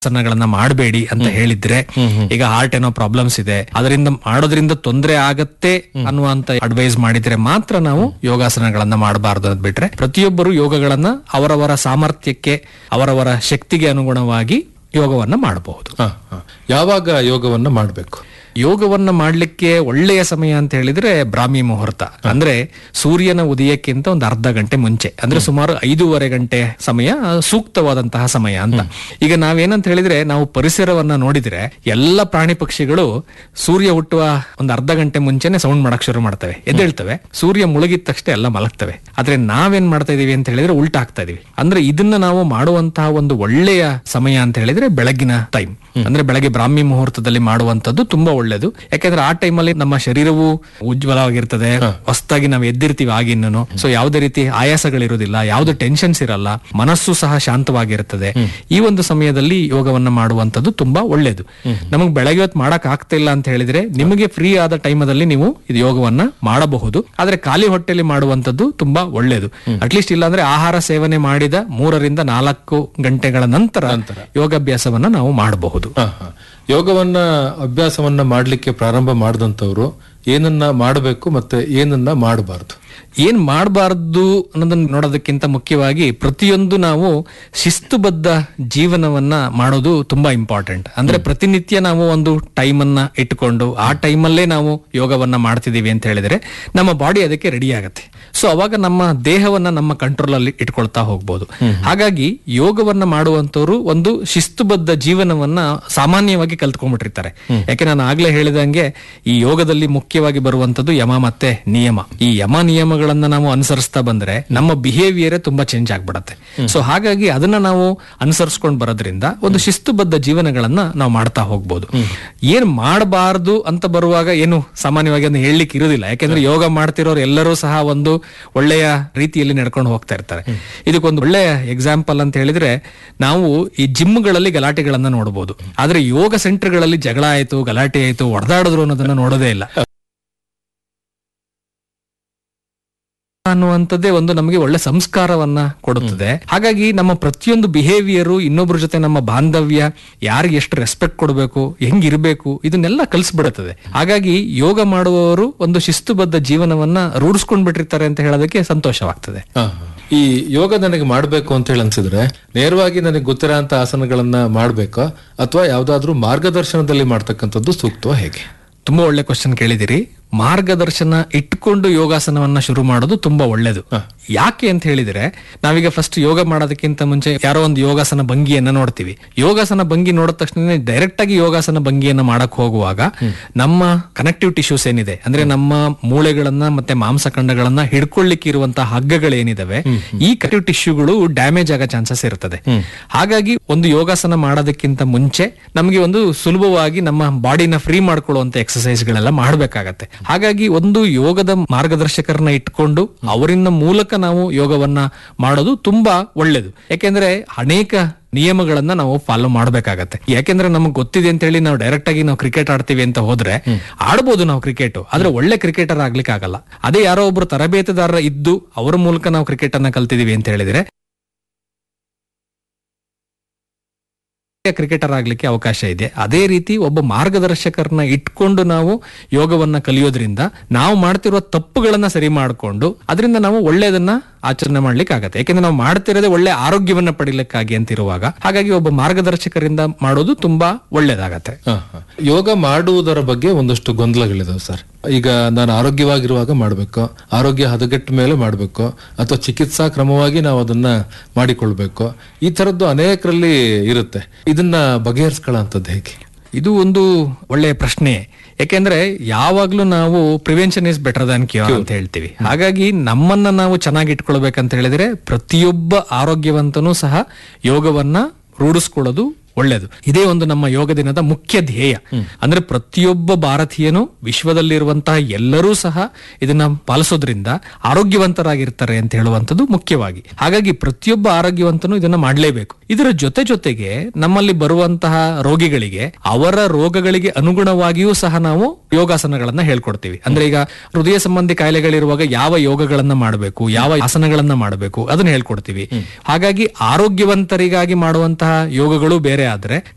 ಆಸನಗಳನ್ನ ಮಾಡಬೇಡಿ ಅಂತ ಹೇಳಿದ್ರೆ ಈಗ ಹಾರ್ಟ್ ಏನೋ ಪ್ರಾಬ್ಲಮ್ಸ್ ಇದೆ ಅದರಿಂದ ಮಾಡೋದ್ರಿಂದ ತೊಂದರೆ ಆಗತ್ತೆ ಅನ್ನುವಂತ ಅಡ್ವೈಸ್ ಮಾಡಿದ್ರೆ ಮಾತ್ರ ನಾವು ಯೋಗಾಸನಗಳನ್ನ ಮಾಡಬಾರ್ದು ಅಂತ ಬಿಟ್ರೆ ಪ್ರತಿಯೊಬ್ಬರು ಯೋಗಗಳನ್ನ ಅವರವರ ಸಾಮರ್ಥ್ಯಕ್ಕೆ ಅವರವರ ಶಕ್ತಿಗೆ ಅನುಗುಣವಾಗಿ ಯೋಗವನ್ನ ಮಾಡಬಹುದು ಹ, ಹ. ಯಾವಾಗ ಯೋಗವನ್ನ ಮಾಡಬೇಕು ಯೋಗವನ್ನ ಮಾಡ್ಲಿಕ್ಕೆ ಒಳ್ಳೆಯ ಸಮಯ ಅಂತ ಹೇಳಿದ್ರೆ ಬ್ರಾಹ್ಮಿ ಮುಹೂರ್ತ ಅಂದ್ರೆ ಸೂರ್ಯನ ಉದಯಕ್ಕಿಂತ ಒಂದು ಅರ್ಧ ಗಂಟೆ ಮುಂಚೆ ಅಂದ್ರೆ ಸುಮಾರು ಐದೂವರೆ ಗಂಟೆ ಸಮಯ ಸೂಕ್ತವಾದಂತಹ ಸಮಯ ಅಂತ ಈಗ ನಾವೇನಂತ ಹೇಳಿದ್ರೆ ನಾವು ಪರಿಸರವನ್ನ ನೋಡಿದ್ರೆ ಎಲ್ಲ ಪ್ರಾಣಿ ಪಕ್ಷಿಗಳು ಸೂರ್ಯ ಹುಟ್ಟುವ ಒಂದು ಅರ್ಧ ಗಂಟೆ ಮುಂಚೆನೆ ಸೌಂಡ್ ಮಾಡಕ್ ಶುರು ಮಾಡ್ತವೆ ಎದ್ದೇಳ್ತವೆ ಸೂರ್ಯ ಮುಳುಗಿದ ತಕ್ಷಣ ಎಲ್ಲ ಮಲಗ್ತವೆ ಆದ್ರೆ ನಾವೇನ್ ಮಾಡ್ತಾ ಇದೀವಿ ಅಂತ ಹೇಳಿದ್ರೆ ಉಲ್ಟಾ ಆಗ್ತಾ ಇದೀವಿ ಅಂದ್ರೆ ಇದನ್ನ ನಾವು ಮಾಡುವಂತಹ ಒಂದು ಒಳ್ಳೆಯ ಸಮಯ ಅಂತ ಹೇಳಿದ್ರೆ ಬೆಳಗಿನ ಟೈಮ್ ಅಂದ್ರೆ ಬೆಳಗ್ಗೆ ಬ್ರಾಹ್ಮಿ ಮುಹೂರ್ತದಲ್ಲಿ ಮಾಡುವಂತದ್ದು ತುಂಬಾ ಒಳ್ಳೇದು ಯಾಕಂದ್ರೆ ಆ ಟೈಮಲ್ಲಿ ನಮ್ಮ ಶರೀರವು ಉಜ್ವಲವಾಗಿರ್ತದೆ ಹೊಸದಾಗಿ ನಾವು ಎದ್ದಿರ್ತೀವಿ ಆಗಿನ್ನೂ ಸೊ ಯಾವುದೇ ರೀತಿ ಆಯಾಸಗಳಿರುವುದಿಲ್ಲ ಯಾವುದೇ ಟೆನ್ಷನ್ಸ್ ಇರಲ್ಲ ಮನಸ್ಸು ಸಹ ಶಾಂತವಾಗಿರುತ್ತದೆ ಈ ಒಂದು ಸಮಯದಲ್ಲಿ ಯೋಗವನ್ನ ಮಾಡುವಂತದ್ದು ತುಂಬಾ ಒಳ್ಳೇದು ನಮಗೆ ಬೆಳಗ್ಗೆ ಹೊತ್ತು ಮಾಡಕ್ ಆಗ್ತಾ ಇಲ್ಲ ಅಂತ ಹೇಳಿದ್ರೆ ನಿಮಗೆ ಫ್ರೀ ಆದ ಟೈಮಲ್ಲಿ ನೀವು ಇದು ಯೋಗವನ್ನ ಮಾಡಬಹುದು ಆದ್ರೆ ಖಾಲಿ ಹೊಟ್ಟೆಲಿ ಮಾಡುವಂತದ್ದು ತುಂಬಾ ಒಳ್ಳೇದು ಅಟ್ಲೀಸ್ಟ್ ಇಲ್ಲಾಂದ್ರೆ ಆಹಾರ ಸೇವನೆ ಮಾಡಿದ ಮೂರರಿಂದ ನಾಲ್ಕು ಗಂಟೆಗಳ ನಂತರ ಯೋಗಾಭ್ಯಾಸವನ್ನ ನಾವು ಮಾಡಬಹುದು ಹ, ಹ. ಯೋಗವನ್ನ ಅಭ್ಯಾಸವನ್ನ ಮಾಡ್ಲಿಕ್ಕೆ ಪ್ರಾರಂಭ ಮಾಡಿದಂತವ್ರು ಏನನ್ನ ಮಾಡಬೇಕು ಮತ್ತೆ ಏನನ್ನ ಮಾಡಬಾರ್ದು ಏನ್ ಮಾಡಬಾರ್ದು ಅನ್ನೋದನ್ನ ನೋಡೋದಕ್ಕಿಂತ ಮುಖ್ಯವಾಗಿ ಪ್ರತಿಯೊಂದು ನಾವು ಶಿಸ್ತುಬದ್ಧ ಜೀವನವನ್ನ ಮಾಡೋದು ತುಂಬಾ ಇಂಪಾರ್ಟೆಂಟ್ ಅಂದ್ರೆ ಪ್ರತಿನಿತ್ಯ ನಾವು ಒಂದು ಟೈಮ್ ಅನ್ನ ಇಟ್ಟುಕೊಂಡು ಆ ಟೈಮಲ್ಲೇ ನಾವು ಯೋಗವನ್ನ ಮಾಡ್ತಿದೀವಿ ಅಂತ ಹೇಳಿದ್ರೆ ನಮ್ಮ ಬಾಡಿ ಅದಕ್ಕೆ ರೆಡಿ ಆಗತ್ತೆ ಸೊ ಅವಾಗ ನಮ್ಮ ದೇಹವನ್ನ ನಮ್ಮ ಕಂಟ್ರೋಲ್ ಅಲ್ಲಿ ಇಟ್ಕೊಳ್ತಾ ಹೋಗ್ಬೋದು ಹಾಗಾಗಿ ಯೋಗವನ್ನ ಮಾಡುವಂತವ್ರು ಒಂದು ಶಿಸ್ತುಬದ್ಧ ಜೀವನವನ್ನ ಸಾಮಾನ್ಯವಾಗಿ ಕಲ್ತ್ಕೊಂಡ್ಬಿಟ್ಟಿರ್ತಾರೆ ಯಾಕೆ ನಾನು ಆಗ್ಲೇ ಹೇಳಿದಂಗೆ ಈ ಯೋಗದಲ್ಲಿ ಮುಖ್ಯವಾಗಿ ಬರುವಂತದ್ದು ಯಮ ಮತ್ತೆ ನಿಯಮ ಈ ಯಮ ನಿಯಮಗಳನ್ನ ನಾವು ಅನುಸರಿಸ್ತಾ ಬಂದ್ರೆ ನಮ್ಮ ಬಿಹೇವಿಯರ್ ತುಂಬಾ ಚೇಂಜ್ ಆಗ್ಬಿಡತ್ತೆ ಸೊ ಹಾಗಾಗಿ ಅದನ್ನ ನಾವು ಅನುಸರಿಸ್ಕೊಂಡು ಬರೋದ್ರಿಂದ ಒಂದು ಶಿಸ್ತುಬದ್ಧ ಜೀವನಗಳನ್ನ ನಾವು ಮಾಡ್ತಾ ಹೋಗ್ಬೋದು ಏನ್ ಮಾಡಬಾರ್ದು ಅಂತ ಬರುವಾಗ ಏನು ಸಾಮಾನ್ಯವಾಗಿ ಅದನ್ನ ಹೇಳಲಿಕ್ಕೆ ಇರುದಿಲ್ಲ ಯಾಕೆಂದ್ರೆ ಯೋಗ ಮಾಡ್ತಿರೋರು ಎಲ್ಲರೂ ಸಹ ಒಂದು ಒಳ್ಳೆಯ ರೀತಿಯಲ್ಲಿ ನಡ್ಕೊಂಡು ಹೋಗ್ತಾ ಇರ್ತಾರೆ ಇದಕ್ಕೊಂದು ಒಳ್ಳೆಯ ಎಕ್ಸಾಂಪಲ್ ಅಂತ ಹೇಳಿದ್ರೆ ನಾವು ಈ ಜಿಮ್ಗಳಲ್ಲಿ ಗಲಾಟೆಗಳನ್ನ ನೋಡಬಹುದು ಆದ್ರೆ ಯೋಗ ಸೆಂಟರ್ಗಳಲ್ಲಿ ಜಗಳ ಆಯ್ತು ಗಲಾಟೆ ಆಯ್ತು ಹೊಡೆದಾಡಿದ್ರು ಅನ್ನೋದನ್ನ ನೋಡೋದೇ ಇಲ್ಲ ಅನ್ನುವಂಥದ್ದೇ ಒಂದು ನಮಗೆ ಒಳ್ಳೆ ಸಂಸ್ಕಾರವನ್ನ ಕೊಡುತ್ತದೆ ಹಾಗಾಗಿ ನಮ್ಮ ಪ್ರತಿಯೊಂದು ಬಿಹೇವಿಯರು ಇನ್ನೊಬ್ಬರ ಜೊತೆ ನಮ್ಮ ಬಾಂಧವ್ಯ ಯಾರಿಗೆ ಎಷ್ಟು ರೆಸ್ಪೆಕ್ಟ್ ಕೊಡಬೇಕು ಹೆಂಗಿರ್ಬೇಕು ಇದನ್ನೆಲ್ಲ ಕಲಿಸ್ಬಿಡುತ್ತದೆ ಹಾಗಾಗಿ ಯೋಗ ಮಾಡುವವರು ಒಂದು ಶಿಸ್ತುಬದ್ಧ ಜೀವನವನ್ನ ರೂಢಿಸ್ಕೊಂಡ್ ಬಿಟ್ಟಿರ್ತಾರೆ ಅಂತ ಹೇಳೋದಕ್ಕೆ ಸಂತೋಷವಾಗ್ತದೆ ಹ, ಹ. ಈ ಯೋಗ ನನಗೆ ಮಾಡ್ಬೇಕು ಅಂತ ಹೇಳಿ ಅನ್ಸಿದ್ರೆ ನೇರವಾಗಿ ನನಗೆ ಗೊತ್ತಿರೋ ಅಂತ ಆಸನಗಳನ್ನ ಮಾಡ್ಬೇಕಾ ಅಥವಾ ಯಾವ್ದಾದ್ರೂ ಮಾರ್ಗದರ್ಶನದಲ್ಲಿ ಮಾಡ್ತಕ್ಕಂಥದ್ದು ಸೂಕ್ತವಾ ಹೇಗೆ ತುಂಬಾ ಒಳ್ಳೆ ಕ್ವಶನ್ ಕೇಳಿದಿರಿ ಮಾರ್ಗದರ್ಶನ ಇಟ್ಕೊಂಡು ಯೋಗಾಸನವನ್ನ ಶುರು ಮಾಡೋದು ತುಂಬಾ ಒಳ್ಳೇದು ಯಾಕೆ ಅಂತ ಹೇಳಿದ್ರೆ ನಾವೀಗ ಫಸ್ಟ್ ಯೋಗ ಮಾಡೋದಕ್ಕಿಂತ ಮುಂಚೆ ಯಾರೋ ಒಂದು ಯೋಗಾಸನ ಭಂಗಿಯನ್ನ ನೋಡ್ತೀವಿ ಯೋಗಾಸನ ಭಂಗಿ ನೋಡಿದ ತಕ್ಷಣ ಡೈರೆಕ್ಟ್ ಆಗಿ ಯೋಗಾಸನ ಭಂಗಿಯನ್ನ ಮಾಡಕ್ ಹೋಗುವಾಗ ನಮ್ಮ ಕನೆಕ್ಟಿವ್ ಟಿಶ್ಯೂಸ್ ಏನಿದೆ ಅಂದ್ರೆ ನಮ್ಮ ಮೂಳೆಗಳನ್ನ ಮತ್ತೆ ಮಾಂಸಖಂಡಗಳನ್ನ ಹಿಡ್ಕೊಳ್ಳಿಕ್ಕೆ ಇರುವಂತಹ ಹಗ್ಗಗಳೇನಿದಾವೆ ಈ ಕನೆಕ್ಟಿವ್ ಟಿಶ್ಯೂಗಳು ಡ್ಯಾಮೇಜ್ ಆಗೋ ಚಾನ್ಸಸ್ ಇರ್ತದೆ ಹಾಗಾಗಿ ಒಂದು ಯೋಗಾಸನ ಮಾಡೋದಕ್ಕಿಂತ ಮುಂಚೆ ನಮಗೆ ಒಂದು ಸುಲಭವಾಗಿ ನಮ್ಮ ಬಾಡಿನ ಫ್ರೀ ಮಾಡ್ಕೊಳ್ಳುವಂತ ಎಕ್ಸಸೈಸ್ ಗಳೆಲ್ಲ ಮಾಡ್ಬೇಕಾಗತ್ತೆ ಹಾಗಾಗಿ ಒಂದು ಯೋಗದ ಮಾರ್ಗದರ್ಶಕರನ್ನ ಇಟ್ಕೊಂಡು ಅವರಿಂದ ಮೂಲಕ ನಾವು ಯೋಗವನ್ನ ಮಾಡೋದು ತುಂಬಾ ಒಳ್ಳೇದು ಯಾಕೆಂದ್ರೆ ಅನೇಕ ನಿಯಮಗಳನ್ನ ನಾವು ಫಾಲೋ ಮಾಡ್ಬೇಕಾಗತ್ತೆ ಯಾಕೆಂದ್ರೆ ನಮಗೆ ಗೊತ್ತಿದೆ ಅಂತ ಹೇಳಿ ನಾವು ಡೈರೆಕ್ಟ್ ಆಗಿ ನಾವು ಕ್ರಿಕೆಟ್ ಆಡ್ತೀವಿ ಅಂತ ಹೋದ್ರೆ ಆಡ್ಬೋದು ನಾವು ಕ್ರಿಕೆಟ್ ಆದ್ರೆ ಒಳ್ಳೆ ಕ್ರಿಕೆಟರ್ ಆಗ್ಲಿಕ್ಕೆ ಆಗಲ್ಲ ಅದೇ ಯಾರೋ ಒಬ್ರು ತರಬೇತುದಾರರ ಇದ್ದು ಅವರ ಮೂಲಕ ನಾವು ಕ್ರಿಕೆಟ್ ಅನ್ನ ಕಲ್ತಿದೀವಿ ಅಂತ ಹೇಳಿದ್ರೆ ಕ್ರಿಕೆಟರ್ ಆಗ್ಲಿಕ್ಕೆ ಅವಕಾಶ ಇದೆ ಅದೇ ರೀತಿ ಒಬ್ಬ ಮಾರ್ಗದರ್ಶಕರನ್ನ ಇಟ್ಕೊಂಡು ನಾವು ಯೋಗವನ್ನ ಕಲಿಯೋದ್ರಿಂದ ನಾವು ಮಾಡ್ತಿರುವ ತಪ್ಪುಗಳನ್ನ ಸರಿ ಮಾಡಿಕೊಂಡು ಅದರಿಂದ ನಾವು ಒಳ್ಳೆಯದನ್ನ ಆಚರಣೆ ಮಾಡ್ಲಿಕ್ಕೆ ಆಗತ್ತೆ ಯಾಕೆಂದ್ರೆ ನಾವು ಮಾಡ್ತಿರೋದೇ ಒಳ್ಳೆ ಆರೋಗ್ಯವನ್ನ ಪಡಿಲಿಕ್ಕಾಗಿ ಅಂತಿರುವಾಗ ಹಾಗಾಗಿ ಒಬ್ಬ ಮಾರ್ಗದರ್ಶಕರಿಂದ ಮಾಡೋದು ತುಂಬಾ ಒಳ್ಳೇದಾಗತ್ತೆ ಹ, ಹ. ಯೋಗ ಮಾಡುವುದರ ಬಗ್ಗೆ ಒಂದಷ್ಟು ಗೊಂದಲಗಳಿದಾವೆ ಸರ್ ಈಗ ನಾನು ಆರೋಗ್ಯವಾಗಿರುವಾಗ ಮಾಡ್ಬೇಕು ಆರೋಗ್ಯ ಹದಗೆಟ್ಟ ಮೇಲೆ ಮಾಡ್ಬೇಕು ಅಥವಾ ಚಿಕಿತ್ಸಾ ಕ್ರಮವಾಗಿ ನಾವು ಅದನ್ನ ಮಾಡಿಕೊಳ್ಬೇಕು ಈ ತರದ್ದು ಅನೇಕರಲ್ಲಿ ಇರುತ್ತೆ ಇದನ್ನ ಬಗೆಹರಿಸ್ಕೊಳ್ಳೋಂಥದ್ದು ಹೇಗೆ ಇದು ಒಂದು ಒಳ್ಳೆಯ ಪ್ರಶ್ನೆ ಯಾಕೆಂದ್ರೆ ಯಾವಾಗ್ಲೂ ನಾವು prevention is better than cure ಅಂತ ಹೇಳ್ತೀವಿ ಹಾಗಾಗಿ ನಮ್ಮನ್ನ ನಾವು ಚೆನ್ನಾಗಿ ಇಟ್ಕೊಳ್ಬೇಕಂತ ಹೇಳಿದ್ರೆ ಪ್ರತಿಯೊಬ್ಬ ಆರೋಗ್ಯವಂತನೂ ಸಹ ಯೋಗವನ್ನ ರೂಢಿಸ್ಕೊಳ್ಳೋದು ಒಳ್ಳೇದು ಇದೇ ಒಂದು ನಮ್ಮ ಯೋಗ ದಿನದ ಮುಖ್ಯ ಧ್ಯೇಯ ಅಂದ್ರೆ ಪ್ರತಿಯೊಬ್ಬ ಭಾರತೀಯನು ವಿಶ್ವದಲ್ಲಿರುವಂತಹ ಎಲ್ಲರೂ ಸಹ ಇದನ್ನ ಪಾಲಿಸೋದ್ರಿಂದ ಆರೋಗ್ಯವಂತರಾಗಿರ್ತಾರೆ ಅಂತ ಹೇಳುವಂಥದ್ದು ಮುಖ್ಯವಾಗಿ ಹಾಗಾಗಿ ಪ್ರತಿಯೊಬ್ಬ ಆರೋಗ್ಯವಂತನು ಇದನ್ನ ಮಾಡಲೇಬೇಕು ಇದರ ಜೊತೆ ಜೊತೆಗೆ ನಮ್ಮಲ್ಲಿ ಬರುವಂತಹ ರೋಗಿಗಳಿಗೆ ಅವರ ರೋಗಗಳಿಗೆ ಅನುಗುಣವಾಗಿಯೂ ಸಹ ನಾವು ಯೋಗಾಸನಗಳನ್ನ ಹೇಳ್ಕೊಡ್ತೀವಿ ಅಂದ್ರೆ ಈಗ ಹೃದಯ ಸಂಬಂಧಿ ಕಾಯಿಲೆಗಳಿರುವಾಗ ಯಾವ ಯೋಗಗಳನ್ನ ಮಾಡಬೇಕು ಯಾವ ಆಸನಗಳನ್ನ ಮಾಡಬೇಕು ಅದನ್ನ ಹೇಳ್ಕೊಡ್ತೀವಿ ಹಾಗಾಗಿ ಆರೋಗ್ಯವಂತರಿಗಾಗಿ ಮಾಡುವಂತಹ ಯೋಗಗಳು ಬೇರೆ ಆದ್ರೆ